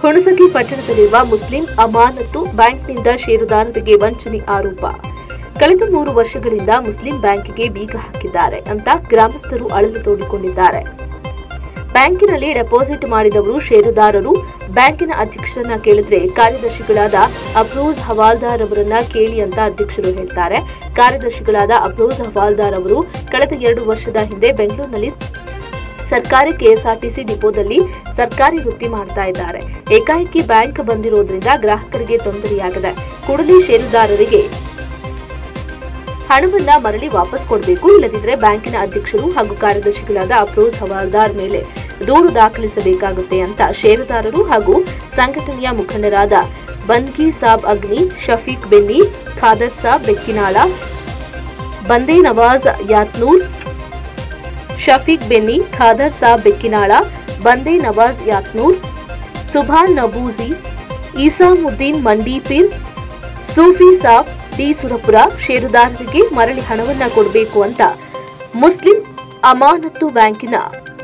Hunasagi ಪಟ್ಟಣದಲ್ಲಿರುವ Muslim ಅಮಾನತು ಬ್ಯಾಂಕ್ನಿಂದ ಷೇರುದಾರರಿಗೆ ವಂಚನೆ ಆರೋಪ ಕಳೆದ ಮೂರು ವರ್ಷಗಳಿಂದ ಮುಸ್ಲಿಂ ಬ್ಯಾಂಕಿಗೆ ಬೀಗ ಹಾಕಿದ್ದಾರೆ ಅಂತ ಗ್ರಾಮಸ್ಥರು ಅಳಲು ತೋಡಿಕೊಂಡಿದ್ದಾರೆ ಬ್ಯಾಂಕಿನಲ್ಲಿ ಡೆಪಾಸಿಟ್ ಮಾಡಿದವರು ಷೇರುದಾರರು ಬ್ಯಾಂಕಿನ ಅಧ್ಯಕ್ಷರನ್ನ ಕೇಳಿದ್ರೆ ಕಾರ್ಯದರ್ಶಿಗಳಾದ ಅಫ್ರೋಜ್ ಹವಾಲ್ದಾರ್ ಅವರನ್ನ ಕೇಳಿ ಅಂತ ಅಧ್ಯಕ್ಷರು ಹೇಳ್ತಾರೆ ಕಾರ್ಯದರ್ಶಿಗಳಾದ ಅಫ್ರೋಜ್ ಹವಾಲ್ದಾರ್ ಅವರು ಕಳೆದ ಎರಡು ವರ್ಷದ ಹಿಂದೆ ಬೆಂಗಳೂರಿನಲ್ಲಿ ಸರ್ಕಾರಿ ಕೆಎಸ್ಆರ್ಟಿಸಿ ಡಿಪೋದಲ್ಲಿ ಸರ್ಕಾರಿ ವೃತ್ತಿ ಮಾಡ್ತಾ ಇದ್ದಾರೆ ಏಕಾಏಕಿ ಬ್ಯಾಂಕ್ ಬಂದಿರೋದ್ರಿಂದ ಗ್ರಾಹಕರಿಗೆ ತೊಂದರೆಯಾಗಿದೆ ಕೂಡಲೇ ಷೇರುದಾರರಿಗೆ ಹಣವನ್ನ ಮರಳಿ ವಾಪಸ್ ಕೊಡಬೇಕು ಇಲ್ಲದಿದ್ದರೆ ಬ್ಯಾಂಕಿನ ಅಧ್ಯಕ್ಷರು ಹಾಗೂ ಕಾರ್ಯದರ್ಶಿಗಳಾದ ಅಫ್ರೋಜ್ ಹವಾಲ್ದಾರ್ ಮೇಲೆ ದೂರು ದಾಖಲಿಸಬೇಕಾಗುತ್ತೆ ಅಂತ ಷೇರುದಾರರು ಹಾಗೂ ಸಂಘಟನೆಯ ಮುಖಂಡರಾದ ಬಂದ್ಗಿ ಸಾಬ್ ಅಗ್ನಿ ಶಫೀಕ್ ಬೆನ್ನಿ ಖಾದರ್ ಸಾಬ್ ಬೆಕ್ಕಿನಾಳ ಬಂದೇ ನವಾಜ್ ಯಾತ್ನೂರ್ ಶಫೀಕ್ ಬೆನ್ನಿ ಖಾದರ್ ಸಾಬ್ ಬೆಕ್ಕಿನಾಳ ಬಂದೇ ನವಾಜ್ ಯಾತ್ನೂರ್ ಸುಭಾನ್ ನಬೂಜಿ ಈಸಾಮುದ್ದೀನ್ ಮಂಡೀಪೀರ್ ಸೂಫಿ ಸಾಬ್ ಡಿ ಸುರಪುರ ಷೇರುದಾರರಿಗೆ ಮರಳಿ ಹಣವನ್ನ ಕೊಡಬೇಕು ಅಂತ ಮುಸ್ಲಿಂ ಅಮಾನತು ಬ್ಯಾಂಕಿನ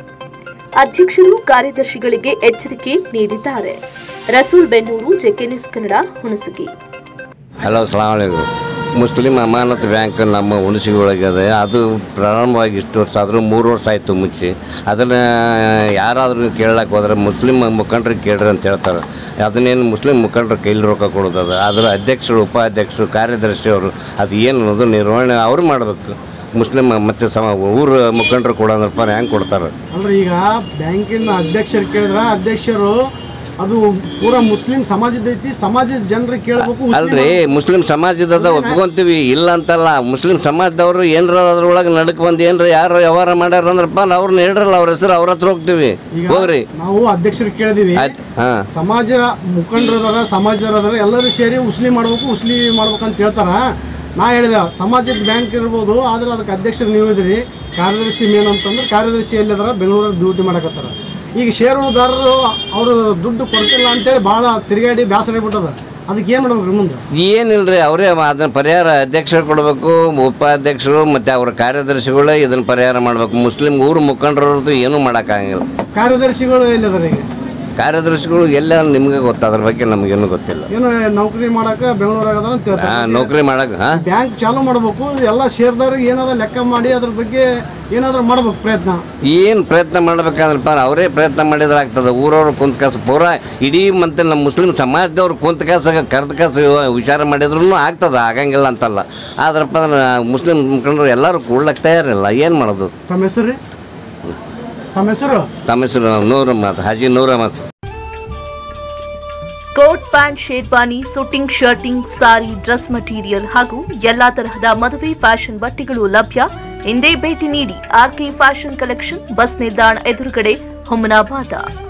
ಅಧ್ಯಕ್ಷರು ಕಾರ್ಯದರ್ಶಿಗಳಿಗೆ ಎಚ್ಚರಿಕೆ ನೀಡಿದ್ದಾರೆ Rasool Bennur JK news Kannada Hunasagi hello ಸಲಾಮಲೈಕು ಮುಸ್ಲಿಂ ಅಮಾನತ್ ಬ್ಯಾಂಕ್ ನಮ್ಮ ಹುಣಸಿಗೆ ಒಳಗಿದೆ ಅದು ಪ್ರಾರಂಭವಾಗಿ ಇಷ್ಟು ವರ್ಷ ಆದರೂ ಮೂರು ವರ್ಷ ಆಯಿತು ಮುಂಚೆ ಅದನ್ನು ಯಾರಾದರೂ ಕೇಳಕ್ಕೆ ಹೋದ್ರೆ ಮುಸ್ಲಿಂ ಮುಖಂಡ್ರಿಗೆ ಕೇಳ್ರಿ ಅಂತ ಹೇಳ್ತಾರೆ ಅದನ್ನೇನು ಮುಸ್ಲಿಂ ಮುಖಂಡ್ರ ಕೈಲಿ ರೊಕ್ಕ ಕೊಡೋದು ಅದರ ಅಧ್ಯಕ್ಷರು ಉಪಾಧ್ಯಕ್ಷರು ಕಾರ್ಯದರ್ಶಿ ಅವರು ಅದು ಏನು ಅನ್ನೋದು ನಿರ್ವಹಣೆ ಅವ್ರು ಮಾಡಬೇಕು ಮುಸ್ಲಿಂ ಮತ್ತು ಸಮ ಊರ ಮುಖಂಡರು ಕೊಡೋಣಪ್ಪ ಹೆಂಗೆ ಕೊಡ್ತಾರೆ ಅಂದ್ರೆ ಈಗ ಬ್ಯಾಂಕಿನ ಅಧ್ಯಕ್ಷರು ಕೇಳಿದ್ರ ಅಧ್ಯಕ್ಷರು ಅದು ಪೂರಾ ಮುಸ್ಲಿಂ ಸಮಾಜದ ಐತಿ ಸಮಾಜದ ಜನರಿಗೆ ಕೇಳಬೇಕು ಅಲ್ರಿ ಮುಸ್ಲಿಂ ಸಮಾಜದ ಒಪ್ಕೊಂತೀವಿ ಇಲ್ಲ ಅಂತಲ್ಲ ಮುಸ್ಲಿಂ ಸಮಾಜದವರು ಏನ್ರ ಅದ್ರೊಳಗೆ ನಡಕ್ ಬಂದು ಏನ್ರ ಯಾರು ವ್ಯವಹಾರ ಮಾಡ್ಯಾರ ಅಂದ್ರಪ್ಪ ಅವ್ರನ್ನ ಹೇಳ್ರಲ್ಲ ಅವ್ರ ಹೆಸರು ಅವ್ರ ಹತ್ರ ಹೋಗ್ತೀವಿ ಈಗ ಹೋಗ್ರಿ ನಾವು ಅಧ್ಯಕ್ಷರು ಕೇಳಿದೀವಿ ಆಯ್ತು ಹಾಂ ಸಮಾಜ ಮುಖಂಡರದಾರ ಸಮಾಜದವರದಾರ ಎಲ್ಲರೂ ಸೇರಿ ಉಸ್ಲಿ ಮಾಡ್ಬೇಕು ಉಸ್ಲಿ ಮಾಡ್ಬೇಕಂತ ಹೇಳ್ತಾರ ನಾ ಹೇಳಿದೆ ಸಮಾಜದ ಬ್ಯಾಂಕ್ ಇರ್ಬೋದು ಆದ್ರೆ ಅದಕ್ಕೆ ಅಧ್ಯಕ್ಷರು ನೀವು ಇದ್ರಿ ಕಾರ್ಯದರ್ಶಿ ಮೇನ್ ಅಂತಂದ್ರೆ ಕಾರ್ಯದರ್ಶಿ ಎಲ್ಲಿದಾರ ಬೆಂಗಳೂರಲ್ಲಿ ಡ್ಯೂಟಿ ಮಾಡಕತ್ತಾರ ಈಗ ಷೇರುದಾರರು ಅವರು ದುಡ್ಡು ಕೊಡ್ತಿಲ್ಲ ಅಂತೇಳಿ ಭಾಳ ತಿರುಗಾಡಿ ಬೇಸರ ಬಿಟ್ಟದ ಅದಕ್ಕೆ ಏನು ಮಾಡ್ಬೇಕು ಮುಂದೆ ಏನಿಲ್ರಿ ಅವರೇ ಅದನ್ನ ಪರಿಹಾರ ಅಧ್ಯಕ್ಷರು ಕೊಡಬೇಕು ಉಪಾಧ್ಯಕ್ಷರು ಮತ್ತು ಅವ್ರ ಕಾರ್ಯದರ್ಶಿಗಳೇ ಇದನ್ನ ಪರಿಹಾರ ಮಾಡಬೇಕು ಮುಸ್ಲಿಂ ಊರು ಮುಖಂಡರದ್ದು ಏನೂ ಮಾಡೋಕ್ಕಾಗಂಗಿಲ್ಲ ಕಾರ್ಯದರ್ಶಿಗಳು ಎಲ್ಲಿದಾರ ಈಗ ಕಾರ್ಯದರ್ಶಿಗಳು ಎಲ್ಲ ನಿಮಗೆ ಗೊತ್ತ ಅದ್ರ ಬಗ್ಗೆ ನಮಗೇನು ಗೊತ್ತಿಲ್ಲ ಏನು ನೌಕರಿ ಮಾಡಕ ಬೆಂಗಳೂರಾಗ ಅದಾರ ಅಂತ ಹೇಳ್ತಾರೆ ಹಾಂ ನೌಕರಿ ಮಾಡಕ್ಕೆ ಹಾಂ ಬ್ಯಾಂಕ್ ಚಾಲೂ ಮಾಡ್ಬೇಕು ಎಲ್ಲ ಷೇರ್ದಾರಿಗೆ ಏನಾದ್ರು ಲೆಕ್ಕ ಮಾಡಿ ಅದ್ರ ಬಗ್ಗೆ ಏನಾದ್ರು ಮಾಡ್ಬೇಕು ಪ್ರಯತ್ನ ಏನು ಪ್ರಯತ್ನ ಮಾಡ್ಬೇಕಂದ್ರಪ್ಪ ಅವರೇ ಪ್ರಯತ್ನ ಮಾಡಿದ್ರೆ ಆಗ್ತದೆ ಊರವ್ರು ಕುಂತ ಕಾಸು ಪೂರಾ ಇಡೀ ಮತ್ತೆ ನಮ್ಮ ಮುಸ್ಲಿಂ ಸಮಾಜದವ್ರು ಕುಂತ ಕಾಸು ಕರೆದ ಕಾಸು ವಿಚಾರ ಮಾಡಿದ್ರು ಆಗ್ತದೆ ಆಗಂಗಿಲ್ಲ ಅಂತಲ್ಲ ಆದ್ರಪ್ಪ ಮುಸ್ಲಿಂ ಮುಖಂಡರು ಎಲ್ಲರೂ ಕೂಡ್ಲಕ್ಕೆ ತಯಾರಿಲ್ಲ ಏನು ಮಾಡೋದು ತಮ್ಮ ಹೆಸರು ರೀ ತಮ್ಮ ಹೆಸರು ತಮ್ಮ ಹೆಸರು ನೂರ ಮಾತು ಹಾಜಿ ನೂರ ಮಾತು coat pant sherwani suiting shirting sari dress material ಹಾಗೂ ಎಲ್ಲಾ ತರಹದ ಮದುವೆ ಫ್ಯಾಷನ್ ಬಟ್ಟೆಗಳು ಲಭ್ಯ ಹಿಂದೆ ಭೇಟಿ ನೀಡಿ ಆರ್ಕೆ ಫ್ಯಾಷನ್ ಕಲೆಕ್ಷನ್ ಬಸ್ ನಿಲ್ದಾಣ ಎದುರುಗಡೆ ಹುಮನಾಬಾದ